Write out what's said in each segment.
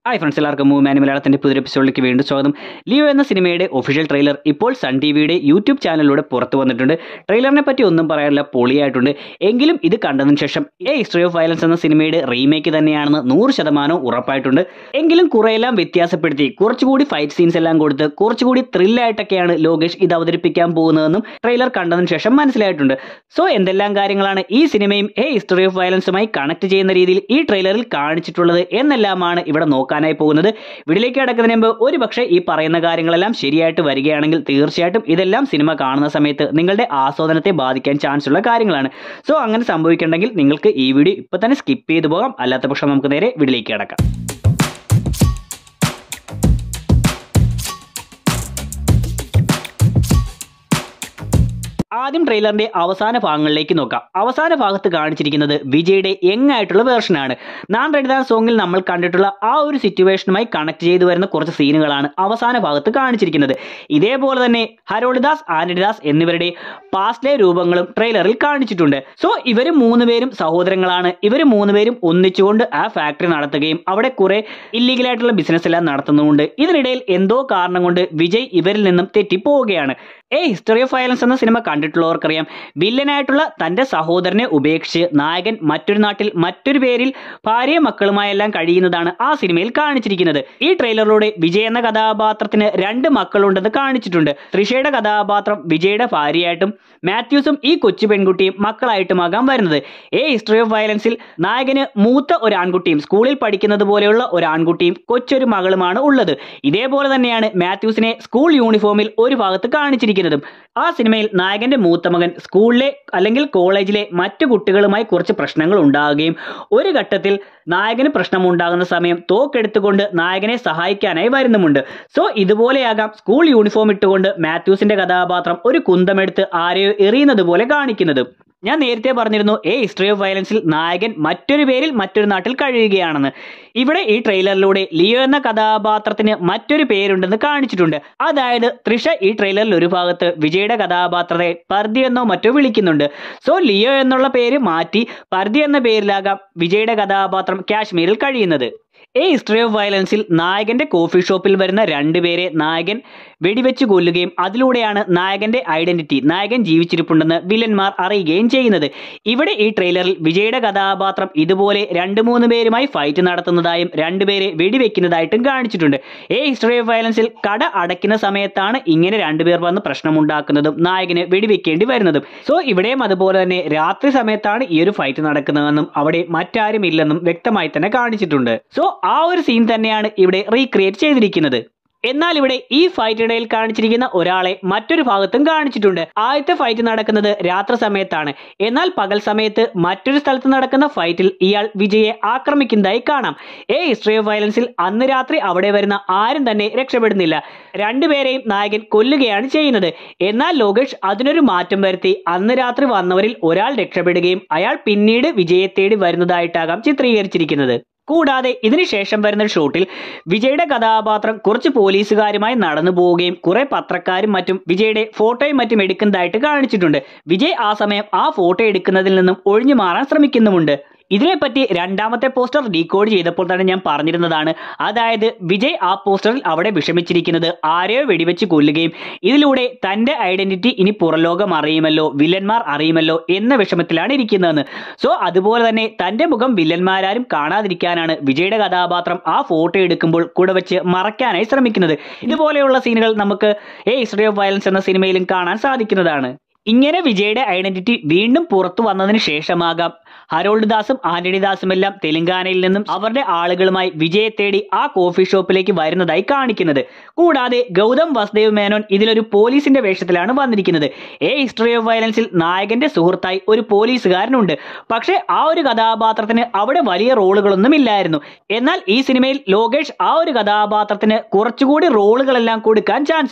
hi friends എല്ലാവർക്കും മൂവ്മാൻ മലയാളത്തിന്റെ പുതിയ എപ്പിസോഡിലേക്ക് വീണ്ടും സ്വാഗതം ലിയോ എന്ന സിനിമയുടെ ഒഫീഷ്യൽ ട്രെയിലർ ഇപ്പോൾ സൺ ടി വിയുടെ യൂട്യൂബ് ചാനലിലൂടെ പുറത്തു വന്നിട്ടുണ്ട് ട്രെയിലറിനെ പറ്റി ഒന്നും പറയാനില്ല പൊളിയായിട്ടുണ്ട് എങ്കിലും ഇത് കണ്ടതിന് ശേഷം എ ഹിസ്റ്ററി ഓഫ് വയലൻസ് എന്ന സിനിമയുടെ റീമേക്ക് തന്നെയാണെന്ന് നൂറ് ശതമാനവും ഉറപ്പായിട്ടുണ്ട് എങ്കിലും കുറെയെല്ലാം വ്യത്യാസപ്പെടുത്തി കുറച്ചുകൂടി ഫൈറ്റ് സീൻസ് എല്ലാം കൊടുത്ത് കുറച്ചുകൂടി ത്രില്ലായിട്ടൊക്കെയാണ് ലോകേഷ് ഇത് അവതരിപ്പിക്കാൻ പോകുന്നതെന്നും ട്രെയിലർ കണ്ടതിന് ശേഷം മനസ്സിലായിട്ടുണ്ട് സോ എന്തെല്ലാം കാര്യങ്ങളാണ് ഈ സിനിമയും എ ഹിസ്റ്ററി ഓഫ് വയലൻസുമായി കണക്ട് ചെയ്യുന്ന രീതിയിൽ ഈ ട്രെയിലറിൽ കാണിച്ചിട്ടുള്ളത് എന്നെല്ലാമാണ് ഇവിടെ നോക്കാനായി പോകുന്നത് വീട്ടിലേക്ക് കിടക്കുന്നതിന് മുമ്പ് ഒരു പക്ഷേ ഈ പറയുന്ന കാര്യങ്ങളെല്ലാം ശരിയായിട്ട് വരികയാണെങ്കിൽ തീർച്ചയായിട്ടും ഇതെല്ലാം സിനിമ കാണുന്ന സമയത്ത് നിങ്ങളുടെ ആസ്വാദനത്തെ ബാധിക്കാൻ ചാൻസ് ഉള്ള കാര്യങ്ങളാണ് സോ അങ്ങനെ സംഭവിക്കണമെങ്കിൽ നിങ്ങൾക്ക് ഈ വീഡിയോ ഇപ്പൊ തന്നെ സ്കിപ്പ് ചെയ്തു പോകാം അല്ലാത്ത പക്ഷം നമുക്ക് നേരെ വീട്ടിലേക്ക് കിടക്കാം ആദ്യം ട്രെയിലറിന്റെ അവസാന ഭാഗങ്ങളിലേക്ക് നോക്കാം അവസാന ഭാഗത്ത് കാണിച്ചിരിക്കുന്നത് വിജയുടെ യങ് ആയിട്ടുള്ള വേർഷനാണ് നാൻ റെഡിദാൻ സോങ്ങിൽ നമ്മൾ കണ്ടിട്ടുള്ള ആ ഒരു സിറ്റുവേഷനുമായി കണക്ട് ചെയ്തു വരുന്ന കുറച്ച് സീനുകളാണ് അവസാന ഭാഗത്ത് കാണിച്ചിരിക്കുന്നത് ഇതേപോലെ തന്നെ ഹരോളിദാസ് ആന്റണിദാസ് എന്നിവരുടെ പാസ്റ്റിലെ രൂപങ്ങളും ട്രെയിലറിൽ കാണിച്ചിട്ടുണ്ട് സോ ഇവർ മൂന്നുപേരും സഹോദരങ്ങളാണ് ഇവർ മൂന്നുപേരും ഒന്നിച്ചുകൊണ്ട് ആ ഫാക്ടറി നടത്തുകയും അവിടെ കുറെ ഇല്ലീഗലായിട്ടുള്ള ബിസിനസ് എല്ലാം നടത്തുന്നുണ്ട് ഇതിനിടയിൽ എന്തോ കാരണം കൊണ്ട് വിജയ് ഇവരിൽ നിന്നും തെറ്റിപ്പോവുകയാണ് ഏ ഹിസ്റ്ററി ഓഫ് വയലൻസ് എന്ന സിനിമ കണ്ടിട്ടുള്ളവർക്കറിയാം വില്ലനായിട്ടുള്ള തന്റെ സഹോദരനെ ഉപേക്ഷിച്ച് നായകൻ മറ്റൊരു നാട്ടിൽ മറ്റൊരു പേരിൽ ഭാര്യയും മക്കളുമായെല്ലാം കഴിയുന്നതാണ് ആ സിനിമയിൽ കാണിച്ചിരിക്കുന്നത് ഈ ട്രെയിലറിലൂടെ വിജയ് എന്ന കഥാപാത്രത്തിന് രണ്ട് മക്കളുണ്ടെന്ന് കാണിച്ചിട്ടുണ്ട് തൃഷയുടെ കഥാപാത്രം വിജയുടെ ഭാര്യയായിട്ടും മാത്യൂസും ഈ കൊച്ചു പെൺകുട്ടിയും മക്കളായിട്ടുമാകാൻ വരുന്നത് ഏ ഹിസ്റ്ററി ഓഫ് വയലൻസിൽ നായകന് മൂത്ത ഒരു ആൺകുട്ടിയും സ്കൂളിൽ പഠിക്കുന്നത് പോലെയുള്ള ഒരു ആൺകുട്ടിയും കൊച്ചൊരു മകളുമാണ് ഉള്ളത് ഇതേപോലെ തന്നെയാണ് മാത്യൂസിനെ സ്കൂൾ യൂണിഫോമിൽ ഒരു ഭാഗത്ത് കാണിച്ചിരിക്കുന്നത് ആ സിനിമയിൽ നായകന്റെ മൂത്ത മകൻ സ്കൂളിലെ അല്ലെങ്കിൽ കോളേജിലെ മറ്റു കുട്ടികളുമായി കുറച്ച് പ്രശ്നങ്ങൾ ഉണ്ടാകുകയും ഒരു ഘട്ടത്തിൽ നായകന് പ്രശ്നമുണ്ടാകുന്ന സമയം തോക്കെടുത്തുകൊണ്ട് നായകനെ സഹായിക്കാനായി വരുന്നുമുണ്ട് സോ ഇതുപോലെയാകാം സ്കൂൾ യൂണിഫോം ഇട്ടുകൊണ്ട് മാത്യൂസിന്റെ കഥാപാത്രം ഒരു കുന്തമെടുത്ത് ആരെയോ എറിയുന്നത് പോലെ കാണിക്കുന്നത് ഞാൻ നേരത്തെ പറഞ്ഞിരുന്നു എ ഹിസ്റ്ററി ഓഫ് വയലൻസിൽ നായകൻ മറ്റൊരു പേരിൽ മറ്റൊരു നാട്ടിൽ കഴിയുകയാണെന്ന് ഇവിടെ ഈ ട്രെയിലറിലൂടെ ലിയോ എന്ന കഥാപാത്രത്തിന് മറ്റൊരു പേരുണ്ടെന്ന് കാണിച്ചിട്ടുണ്ട് അതായത് തൃഷ ഈ ട്രെയിലറിൽ ഒരു ഭാഗത്ത് വിജയുടെ കഥാപാത്രത്തെ പർദി എന്നോ മറ്റോ വിളിക്കുന്നുണ്ട് സോ ലിയോ എന്നുള്ള പേര് മാറ്റി പർദി എന്ന പേരിലാകാം വിജയുടെ കഥാപാത്രം കാശ്മീരിൽ കഴിയുന്നത് എ ഹിസ്റ്ററി ഓഫ് വയലൻസിൽ നായകന്റെ കോഫി ഷോപ്പിൽ വരുന്ന രണ്ടുപേരെ നായകൻ വെടിവെച്ച് കൊല്ലുകയും അതിലൂടെയാണ് നായകന്റെ ഐഡന്റിറ്റി നായകൻ ജീവിച്ചിരിപ്പുണ്ടെന്ന് വില്ലന്മാർ അറിയുകയും ചെയ്യുന്നത് ഇവിടെ ഈ ട്രെയിലറിൽ വിജയുടെ കഥാപാത്രം ഇതുപോലെ രണ്ട് മൂന്ന് പേരുമായി ഫൈറ്റ് നടത്തുന്നതായും രണ്ടുപേരെ വെടിവെക്കുന്നതായിട്ടും കാണിച്ചിട്ടുണ്ട് എ ഹിസ്റ്ററി ഓഫ് വയലൻസിൽ കട അടയ്ക്കുന്ന സമയത്താണ് ഇങ്ങനെ രണ്ടുപേർ വന്ന് പ്രശ്നമുണ്ടാക്കുന്നതും നായകന് വെടിവെക്കേണ്ടി വരുന്നതും സോ ഇവിടെയും അതുപോലെ തന്നെ രാത്രി സമയത്താണ് ഈ ഒരു ഫൈറ്റ് നടക്കുന്നതെന്നും അവിടെ മറ്റാരും ഇല്ലെന്നും വ്യക്തമായി തന്നെ കാണിച്ചിട്ടുണ്ട് സോ ആ ഒരു സീൻ തന്നെയാണ് ഇവിടെ റീക്രിയേറ്റ് ചെയ്തിരിക്കുന്നത് എന്നാൽ ഇവിടെ ഈ ഫൈറ്റിനിടയിൽ കാണിച്ചിരിക്കുന്ന ഒരാളെ മറ്റൊരു ഭാഗത്തും കാണിച്ചിട്ടുണ്ട് ആദ്യത്തെ ഫൈറ്റ് നടക്കുന്നത് രാത്രി സമയത്താണ് എന്നാൽ പകൽ സമയത്ത് മറ്റൊരു സ്ഥലത്ത് നടക്കുന്ന ഫൈറ്റിൽ ഇയാൾ വിജയെ ആക്രമിക്കുന്നതായി കാണാം ഏ ഹിസ്റ്ററി ഓഫ് വയലൻസിൽ അന്ന് രാത്രി അവിടെ വരുന്ന ആരും തന്നെ രക്ഷപ്പെടുന്നില്ല രണ്ടുപേരെയും നായകൻ കൊല്ലുകയാണ് ചെയ്യുന്നത് എന്നാൽ ലോകേഷ് അതിനൊരു മാറ്റം വരുത്തി അന്ന് രാത്രി വന്നവരിൽ ഒരാൾ രക്ഷപ്പെടുകയും അയാൾ പിന്നീട് വിജയെ തേടി വരുന്നതായിട്ടാകാം ചിത്രീകരിച്ചിരിക്കുന്നത് കൂടാതെ ഇതിനുശേഷം വരുന്ന ഷോട്ടിൽ വിജയുടെ കഥാപാത്രം കുറച്ച് പോലീസുകാരുമായി നടന്നു പോവുകയും കുറെ പത്രക്കാരും മറ്റും വിജയുടെ ഫോട്ടോയും മറ്റും എടുക്കുന്നതായിട്ട് കാണിച്ചിട്ടുണ്ട് വിജയ് ആ സമയം ആ ഫോട്ടോ എടുക്കുന്നതിൽ നിന്നും ഒഴിഞ്ഞു മാറാൻ ശ്രമിക്കുന്നുമുണ്ട് ഇതിനെപ്പറ്റി രണ്ടാമത്തെ പോസ്റ്റർ ഡീകോഡ് ചെയ്തപ്പോൾ തന്നെ ഞാൻ പറഞ്ഞിരുന്നതാണ് അതായത് വിജയ് ആ പോസ്റ്ററിൽ അവിടെ വിഷമിച്ചിരിക്കുന്നത് ആരെയോ വെടിവെച്ച് കൊല്ലുകയും ഇതിലൂടെ തന്റെ ഐഡന്റിറ്റി ഇനി പുറലോകം അറിയുമല്ലോ വില്ലന്മാർ അറിയുമല്ലോ എന്ന വിഷമത്തിലാണ് ഇരിക്കുന്നതെന്ന് സോ അതുപോലെ തന്നെ തന്റെ മുഖം വില്ലന്മാരാരും കാണാതിരിക്കാനാണ് വിജയുടെ കഥാപാത്രം ആ ഫോട്ടോ എടുക്കുമ്പോൾ കൂടെ വെച്ച് മറയ്ക്കാനായി ശ്രമിക്കുന്നത് ഇതുപോലെയുള്ള സീനുകൾ നമുക്ക് എ ഹിസ്റ്ററി ഓഫ് വയലൻസ് എന്ന സിനിമയിലും കാണാൻ സാധിക്കുന്നതാണ് ഇങ്ങനെ വിജയുടെ ഐഡന്റിറ്റി വീണ്ടും പുറത്തു വന്നതിന് ശേഷമാകാം ഹരോൾഡ് ദാസും ആന്റണി ദാസും എല്ലാം തെലങ്കാനയിൽ നിന്നും അവരുടെ ആളുകളുമായി വിജയെ തേടി ആ കോഫി ഷോപ്പിലേക്ക് വരുന്നതായി കാണിക്കുന്നത് കൂടാതെ ഗൗതം വസുദേവ് മേനോൻ ഇതിലൊരു പോലീസിന്റെ വേഷത്തിലാണ് വന്നിരിക്കുന്നത് എ ഹിസ്റ്ററി ഓഫ് വയലൻസിൽ നായകന്റെ സുഹൃത്തായി ഒരു പോലീസുകാരനുണ്ട് പക്ഷേ ആ ഒരു കഥാപാത്രത്തിന് അവിടെ വലിയ റോളുകളൊന്നും ഇല്ലായിരുന്നു എന്നാൽ ഈ സിനിമയിൽ ലോകേഷ് ആ ഒരു കഥാപാത്രത്തിന് കുറച്ചുകൂടി റോളുകളെല്ലാം കൊടുക്കാൻ ചാൻസ് ഉണ്ട്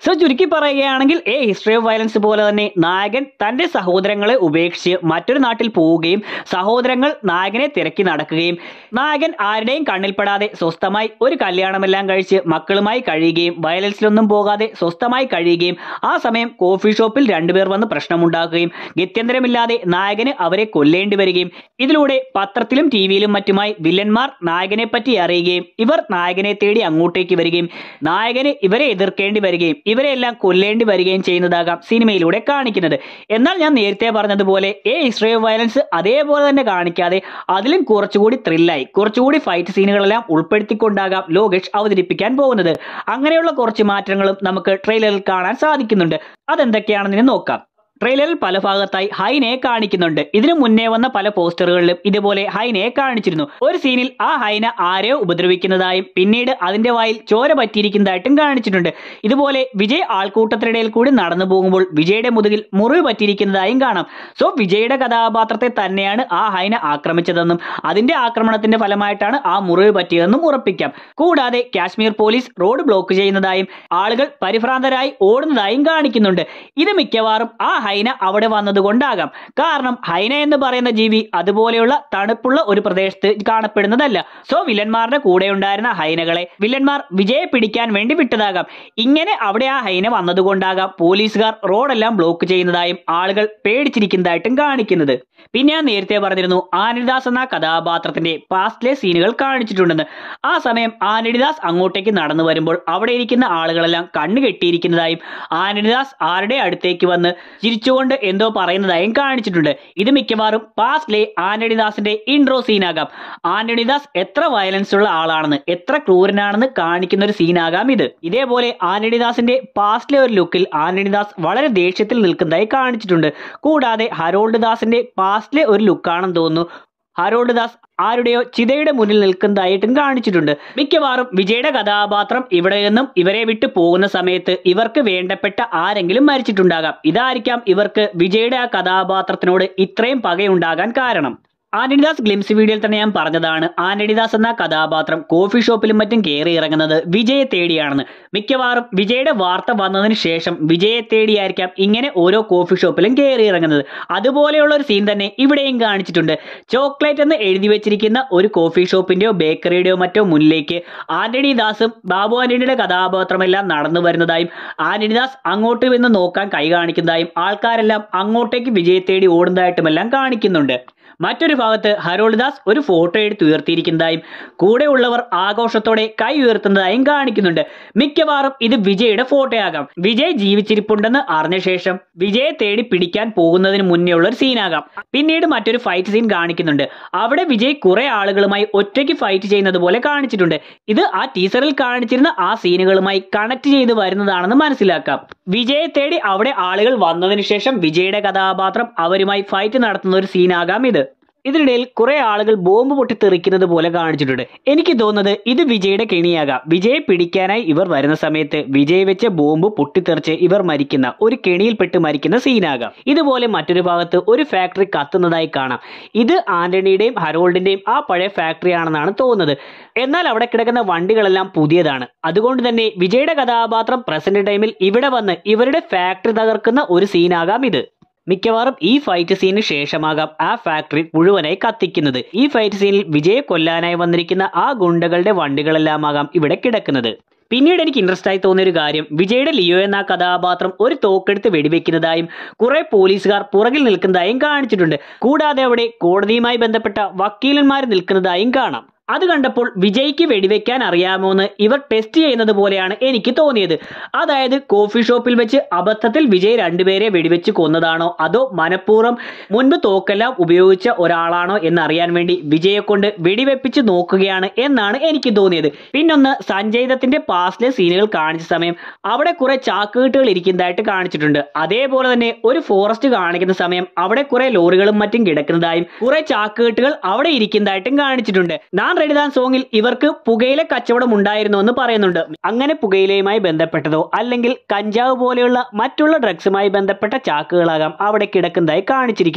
സോ ചുരുക്കി പറയുകയാണെങ്കിൽ എ ഹിസ്റ്ററി ഓഫ് വയലൻസ് പോലെ തന്നെ നായകൻ തന്റെ സഹോദരങ്ങളെ ഉപേക്ഷിച്ച് മറ്റൊരു നാട്ടിൽ പോവുകയും സഹോദരങ്ങൾ നായകനെ തിരക്കി നടക്കുകയും നായകൻ ആരുടെയും കണ്ണിൽപ്പെടാതെ സ്വസ്ഥമായി ഒരു കല്യാണമെല്ലാം കഴിച്ച് മക്കളുമായി കഴിയുകയും വയലൻസിലൊന്നും പോകാതെ സ്വസ്ഥമായി കഴിയുകയും ആ സമയം കോഫി ഷോപ്പിൽ രണ്ടുപേർ വന്ന് പ്രശ്നമുണ്ടാക്കുകയും ഗത്യന്തരമില്ലാതെ നായകന് അവരെ കൊല്ലേണ്ടി വരികയും ഇതിലൂടെ പത്രത്തിലും ടി വിയിലും മറ്റുമായി വില്ലന്മാർ നായകനെ പറ്റി അറിയുകയും ഇവർ നായകനെ തേടി അങ്ങോട്ടേക്ക് വരികയും നായകന് ഇവരെ എതിർക്കേണ്ടി വരികയും ഇവരെല്ലാം കൊല്ലേണ്ടി വരികയും ചെയ്യുന്നതാകാം സിനിമയിലൂടെ കാണിക്കുന്നത് എന്നാൽ ഞാൻ നേരത്തെ പറഞ്ഞതുപോലെ എ ഹിസ്റ്ററി ഓഫ് വയലൻസ് അതേപോലെ തന്നെ കാണിക്കാതെ അതിലും കുറച്ചുകൂടി ത്രില്ലായി കുറച്ചുകൂടി ഫൈറ്റ് സീനുകളെല്ലാം ഉൾപ്പെടുത്തിക്കൊണ്ടാകാം ലോകേഷ് അവതരിപ്പിക്കാൻ പോകുന്നത് അങ്ങനെയുള്ള കുറച്ച് മാറ്റങ്ങളും നമുക്ക് ട്രെയിലറിൽ കാണാൻ സാധിക്കുന്നുണ്ട് അതെന്തൊക്കെയാണെന്ന് നോക്കാം ട്രെയിലറിൽ പല ഭാഗത്തായി ഹൈനയെ കാണിക്കുന്നുണ്ട് ഇതിനു മുന്നേ വന്ന പല പോസ്റ്ററുകളിലും ഇതുപോലെ ഹൈനയെ കാണിച്ചിരുന്നു ഒരു സീനിൽ ആ ഹൈന ആരെയോ ഉപദ്രവിക്കുന്നതായും പിന്നീട് അതിന്റെ വായിൽ ചോര പറ്റിയിരിക്കുന്നതായിട്ടും കാണിച്ചിട്ടുണ്ട് ഇതുപോലെ വിജയ് ആൾക്കൂട്ടത്തിനിടയിൽ കൂടി നടന്നു പോകുമ്പോൾ വിജയുടെ മുതുകിൽ മുറിവ് പറ്റിയിരിക്കുന്നതായും കാണാം സോ വിജയുടെ കഥാപാത്രത്തെ തന്നെയാണ് ആ ഹൈന ആക്രമിച്ചതെന്നും അതിന്റെ ആക്രമണത്തിന്റെ ഫലമായിട്ടാണ് ആ മുറിവ് പറ്റിയതെന്നും ഉറപ്പിക്കാം കൂടാതെ കാശ്മീർ പോലീസ് റോഡ് ബ്ലോക്ക് ചെയ്യുന്നതായും ആളുകൾ പരിഭ്രാന്തരായി ഓടുന്നതായും കാണിക്കുന്നുണ്ട് ഇത് മിക്കവാറും ആ ഹൈന അവിടെ വന്നതുകൊണ്ടാകാം കാരണം ഹൈന എന്ന് പറയുന്ന ജീവി അതുപോലെയുള്ള തണുപ്പുള്ള ഒരു പ്രദേശത്ത് കാണപ്പെടുന്നതല്ല സോ വില്ലന്മാരുടെ കൂടെ ഉണ്ടായിരുന്ന ഹൈനകളെ വില്ലന്മാർ വിജയെ പിടിക്കാൻ വേണ്ടി വിട്ടതാകാം ഇങ്ങനെ അവിടെ ആ ഹൈന വന്നതുകൊണ്ടാകാം പോലീസുകാർ റോഡെല്ലാം ബ്ലോക്ക് ചെയ്യുന്നതായും ആളുകൾ പേടിച്ചിരിക്കുന്നതായിട്ടും കാണിക്കുന്നത് പിന്നെ ഞാൻ നേരത്തെ പറഞ്ഞിരുന്നു ആനിദാസ് എന്ന കഥാപാത്രത്തിന്റെ പാസ്റ്റിലെ സീനുകൾ കാണിച്ചിട്ടുണ്ടെന്ന് ആ സമയം ആനിഡിദാസ് അങ്ങോട്ടേക്ക് നടന്നു വരുമ്പോൾ അവിടെ ഇരിക്കുന്ന ആളുകളെല്ലാം കണ്ണു കെട്ടിയിരിക്കുന്നതായും ആനിഡിദാസ് ആരുടെ അടുത്തേക്ക് വന്ന് ചിരിച്ചുകൊണ്ട് എന്തോ പറയുന്നതായും കാണിച്ചിട്ടുണ്ട് ഇത് മിക്കവാറും പാസ്റ്റിലെ ആന്റണിദാസിന്റെ ഇൻട്രോ സീനാകാം ആന്റണിദാസ് എത്ര വയലൻസ് ഉള്ള ആളാണെന്ന് എത്ര ക്രൂരനാണെന്ന് കാണിക്കുന്ന ഒരു സീനാകാം ഇത് ഇതേപോലെ ആന്റണിദാസിന്റെ പാസ്റ്റിലെ ഒരു ലുക്കിൽ ആന്റണിദാസ് വളരെ ദേഷ്യത്തിൽ നിൽക്കുന്നതായി കാണിച്ചിട്ടുണ്ട് കൂടാതെ ഹരോൾഡ് ദാസിന്റെ പാസ്റ്റിലെ ഒരു ലുക്കാണെന്ന് തോന്നുന്നു ഹരോൾഡ് ദാസ് ആരുടെയോ ചിതയുടെ മുന്നിൽ നിൽക്കുന്നതായിട്ടും കാണിച്ചിട്ടുണ്ട് മിക്കവാറും വിജയുടെ കഥാപാത്രം ഇവിടെ നിന്നും ഇവരെ വിട്ടു പോകുന്ന സമയത്ത് ഇവർക്ക് വേണ്ടപ്പെട്ട ആരെങ്കിലും മരിച്ചിട്ടുണ്ടാകാം ഇതായിരിക്കാം ഇവർക്ക് വിജയുടെ ആ കഥാപാത്രത്തിനോട് ഇത്രയും പകയുണ്ടാകാൻ കാരണം ആന്റണിദാസ് ഗ്ലിംസ് വീഡിയോയിൽ തന്നെ ഞാൻ പറഞ്ഞതാണ് ആന്റണിദാസ് എന്ന കഥാപാത്രം കോഫി ഷോപ്പിലും മറ്റും കയറി ഇറങ്ങുന്നത് വിജയെ തേടിയാണെന്ന് മിക്കവാറും വിജയുടെ വാർത്ത വന്നതിന് ശേഷം വിജയെ തേടിയായിരിക്കാം ഇങ്ങനെ ഓരോ കോഫി ഷോപ്പിലും കയറി ഇറങ്ങുന്നത് അതുപോലെയുള്ള ഒരു സീൻ തന്നെ ഇവിടെയും കാണിച്ചിട്ടുണ്ട് ചോക്ലേറ്റ് എന്ന് എഴുതി വെച്ചിരിക്കുന്ന ഒരു കോഫി ഷോപ്പിന്റെയോ ബേക്കറിയുടെയോ മറ്റോ മുന്നിലേക്ക് ആന്റണി ദാസും ബാബു ആന്റണിയുടെ കഥാപാത്രമെല്ലാം നടന്നു വരുന്നതായും ആന്റണി ദാസ് അങ്ങോട്ട് നിന്ന് നോക്കാൻ കൈ കാണിക്കുന്നതായും ആൾക്കാരെല്ലാം അങ്ങോട്ടേക്ക് വിജയെ തേടി ഓടുന്നതായിട്ടുമെല്ലാം കാണിക്കുന്നുണ്ട് മറ്റൊരു ഭാഗത്ത് ഹരോൾദാസ് ഒരു ഫോട്ടോ എടുത്ത് ഉയർത്തിയിരിക്കുന്നതായും കൂടെയുള്ളവർ ആഘോഷത്തോടെ കൈ ഉയർത്തുന്നതായും കാണിക്കുന്നുണ്ട് മിക്കവാറും ഇത് വിജയുടെ ഫോട്ടോയാകാം വിജയ് ജീവിച്ചിരിപ്പുണ്ടെന്ന് അറിഞ്ഞ ശേഷം വിജയെ തേടി പിടിക്കാൻ പോകുന്നതിന് മുന്നേ ഉള്ള ഒരു സീനാകാം പിന്നീട് മറ്റൊരു ഫൈറ്റ് സീൻ കാണിക്കുന്നുണ്ട് അവിടെ വിജയ് കുറെ ആളുകളുമായി ഒറ്റയ്ക്ക് ഫൈറ്റ് ചെയ്യുന്നത് പോലെ കാണിച്ചിട്ടുണ്ട് ഇത് ആ ടീസറിൽ കാണിച്ചിരുന്ന ആ സീനുകളുമായി കണക്ട് ചെയ്ത് വരുന്നതാണെന്ന് മനസ്സിലാക്കാം വിജയെ തേടി അവിടെ ആളുകൾ വന്നതിന് ശേഷം വിജയുടെ കഥാപാത്രം അവരുമായി ഫൈറ്റ് നടത്തുന്ന ഒരു സീനാകാം ഇത് ഇതിനിടയിൽ കുറെ ആളുകൾ ബോംബ് പൊട്ടിത്തെറിക്കുന്നത് പോലെ കാണിച്ചിട്ടുണ്ട് എനിക്ക് തോന്നുന്നത് ഇത് വിജയുടെ കെണിയാകാം വിജയെ പിടിക്കാനായി ഇവർ വരുന്ന സമയത്ത് വിജയ് വെച്ച ബോംബ് പൊട്ടിത്തെറിച്ച് ഇവർ മരിക്കുന്ന ഒരു കെണിയിൽപ്പെട്ട് മരിക്കുന്ന സീനാകാം ഇതുപോലെ മറ്റൊരു ഭാഗത്ത് ഒരു ഫാക്ടറി കത്തുന്നതായി കാണാം ഇത് ആന്റണിയുടെയും ഹരോൾഡിന്റെയും ആ പഴയ ഫാക്ടറി ആണെന്നാണ് തോന്നുന്നത് എന്നാൽ അവിടെ കിടക്കുന്ന വണ്ടികളെല്ലാം പുതിയതാണ് അതുകൊണ്ട് തന്നെ വിജയുടെ കഥാപാത്രം പ്രസന്റ് ടൈമിൽ ഇവിടെ വന്ന് ഇവരുടെ ഫാക്ടറി തകർക്കുന്ന ഒരു സീനാകാം ഇത് മിക്കവാറും ഈ ഫൈറ്റ് സീനിന് ശേഷമാകാം ആ ഫാക്ടറി മുഴുവനായി കത്തിക്കുന്നത് ഈ ഫൈറ്റ് സീനിൽ വിജയെ കൊല്ലാനായി വന്നിരിക്കുന്ന ആ ഗുണ്ടകളുടെ വണ്ടികളെല്ലാമാകാം ഇവിടെ കിടക്കുന്നത് പിന്നീട് എനിക്ക് ഇൻട്രസ്റ്റ് ആയി തോന്നിയ ഒരു കാര്യം വിജയുടെ ലിയോ എന്ന കഥാപാത്രം ഒരു തോക്കെടുത്ത് വെടിവെക്കുന്നതായും കുറെ പോലീസുകാർ പുറകിൽ നിൽക്കുന്നതായും കാണിച്ചിട്ടുണ്ട് കൂടാതെ അവിടെ കോടതിയുമായി ബന്ധപ്പെട്ട വക്കീലന്മാർ നിൽക്കുന്നതായും കാണാം അത് കണ്ടപ്പോൾ വിജയ്ക്ക് വെടിവെക്കാൻ അറിയാമോ എന്ന് ഇവർ ടെസ്റ്റ് ചെയ്യുന്നത് പോലെയാണ് എനിക്ക് തോന്നിയത് അതായത് കോഫി ഷോപ്പിൽ വെച്ച് അബദ്ധത്തിൽ വിജയ് രണ്ടുപേരെ വെടിവെച്ച് കൊന്നതാണോ അതോ മനഃപൂർവ്വം മുൻപ് തോക്കെല്ലാം ഉപയോഗിച്ച ഒരാളാണോ എന്നറിയാൻ വേണ്ടി വിജയെ കൊണ്ട് വെടിവെപ്പിച്ച് നോക്കുകയാണ് എന്നാണ് എനിക്ക് തോന്നിയത് പിന്നൊന്ന് സഞ്ജയ് ദത്തിന്റെ പാസ്റ്റിലെ സീനുകൾ കാണിച്ച സമയം അവിടെ കുറെ ചാക്കുകെട്ടുകൾ ഇരിക്കുന്നതായിട്ട് കാണിച്ചിട്ടുണ്ട് അതേപോലെ തന്നെ ഒരു ഫോറസ്റ്റ് കാണിക്കുന്ന സമയം അവിടെ കുറെ ലോറികളും മറ്റും കിടക്കുന്നതായും കുറെ ചാക്കുകെട്ടുകൾ അവിടെ ഇരിക്കുന്നതായിട്ടും കാണിച്ചിട്ടുണ്ട് നാൻ റെഡിദാൻ സോങ്ങിൽ ഇവർക്ക് പുകയില കച്ചവടം ഉണ്ടായിരുന്നു എന്ന് പറയുന്നുണ്ട് അങ്ങനെ പുകയിലയുമായി ബന്ധപ്പെട്ടതോ അല്ലെങ്കിൽ കഞ്ചാവ് പോലെയുള്ള മറ്റുള്ള ഡ്രഗ്സുമായി ബന്ധപ്പെട്ട ചാക്കുകളാകാം അവിടെ കിടക്കുന്നതായി കാണിച്ചിരിക്കുന്നത്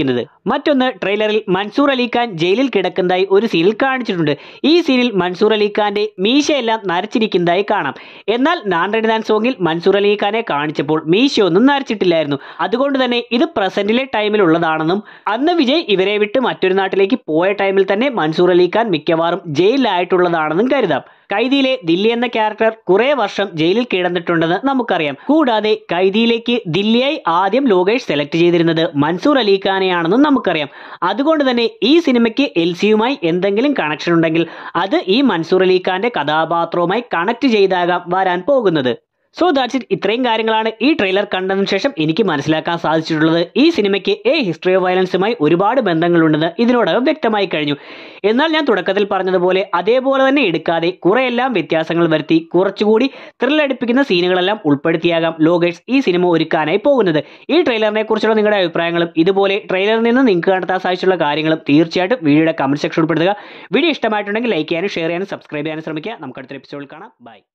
മറ്റൊന്ന് ട്രെയിലറിൽ മൻസൂർ അലിഖാൻ ജയിലിൽ കിടക്കുന്നതായി ഒരു സീനിൽ കാണിച്ചിട്ടുണ്ട് ഈ സീനിൽ മൻസൂർ അലിഖാന്റെ മീശയെല്ലാം നരച്ചിരിക്കുന്നതായി കാണാം എന്നാൽ നാൻ റെഡിദാൻ സോങ്ങിൽ മൻസൂർ അലിഖാനെ കാണിച്ചപ്പോൾ മീശയൊന്നും നരച്ചിട്ടില്ലായിരുന്നു അതുകൊണ്ട് തന്നെ ഇത് പ്രസന്റിലെ ടൈമിലുള്ളതാണെന്നും അന്ന് വിജയ് ഇവരെ വിട്ട് മറ്റൊരു നാട്ടിലേക്ക് പോയ ടൈമിൽ തന്നെ മൻസൂർ അലിഖാൻ മിക്കവാറും ജയിലിലായിട്ടുള്ളതാണെന്നും കരുതാം കൈദിയിലെ ദില്ലി എന്ന ക്യാരക്ടർ കുറെ വർഷം ജയിലിൽ കിടന്നിട്ടുണ്ടെന്ന് നമുക്കറിയാം കൂടാതെ കൈദിയിലേക്ക് ദില്ലിയായി ആദ്യം ലോകേഷ് സെലക്ട് ചെയ്തിരുന്നത് മൻസൂർ അലിഖാനെയാണെന്നും നമുക്കറിയാം അതുകൊണ്ട് തന്നെ ഈ സിനിമയ്ക്ക് എൽ സിയുമായി എന്തെങ്കിലും കണക്ഷൻ ഉണ്ടെങ്കിൽ അത് ഈ മൻസൂർ അലിഖാന്റെ കഥാപാത്രവുമായി കണക്ട് ചെയ്താകാം വരാൻ പോകുന്നത് സോ ദാറ്റ്സ് ഇറ്റ് ഇത്രയും കാര്യങ്ങളാണ് ഈ ട്രെയിലർ കണ്ടതിനു ശേഷം എനിക്ക് മനസ്സിലാക്കാൻ സാധിച്ചിട്ടുള്ളത് ഈ സിനിമയ്ക്ക് എ ഹിസ്റ്ററി ഓഫ് വയലൻസുമായി ഒരുപാട് ബന്ധങ്ങളുണ്ടെന്ന് ഇതിനോടകം വ്യക്തമായി കഴിഞ്ഞു എന്നാൽ ഞാൻ തുടക്കത്തിൽ പറഞ്ഞതുപോലെ അതേപോലെ തന്നെ എടുക്കാതെ കുറെയെല്ലാം വ്യത്യാസങ്ങൾ വരുത്തി കുറച്ചുകൂടി ത്രില്ലടിപ്പിക്കുന്ന സീനുകളെല്ലാം ഉൾപ്പെടുത്തിയാകാം ലോകേഷ് ഈ സിനിമ ഒരുക്കാനായി പോകുന്നത് ഈ ട്രെയിലറിനെ കുറിച്ചുള്ള നിങ്ങളുടെ അഭിപ്രായങ്ങളും ഇതുപോലെ ട്രെയിലറിൽ നിന്ന് നിങ്ങൾക്ക് കണ്ടെത്താൻ സാധിച്ചിട്ടുള്ള കാര്യങ്ങളും തീർച്ചയായിട്ടും വീഡിയോയുടെ കമന്റ് സെക്ഷൻ ഉൾപ്പെടുത്തുക വീഡിയോ ഇഷ്ടമായിട്ടുണ്ടെങ്കിൽ ലൈക്ക് ചെയ്യാനും ഷെയർ ചെയ്യാനും സബ്സ്ക്രൈബ് ചെയ്യാനും ശ്രമിക്കുക നമുക്ക് അടുത്ത എപ്പിസോഡിൽ കാണാം ബൈ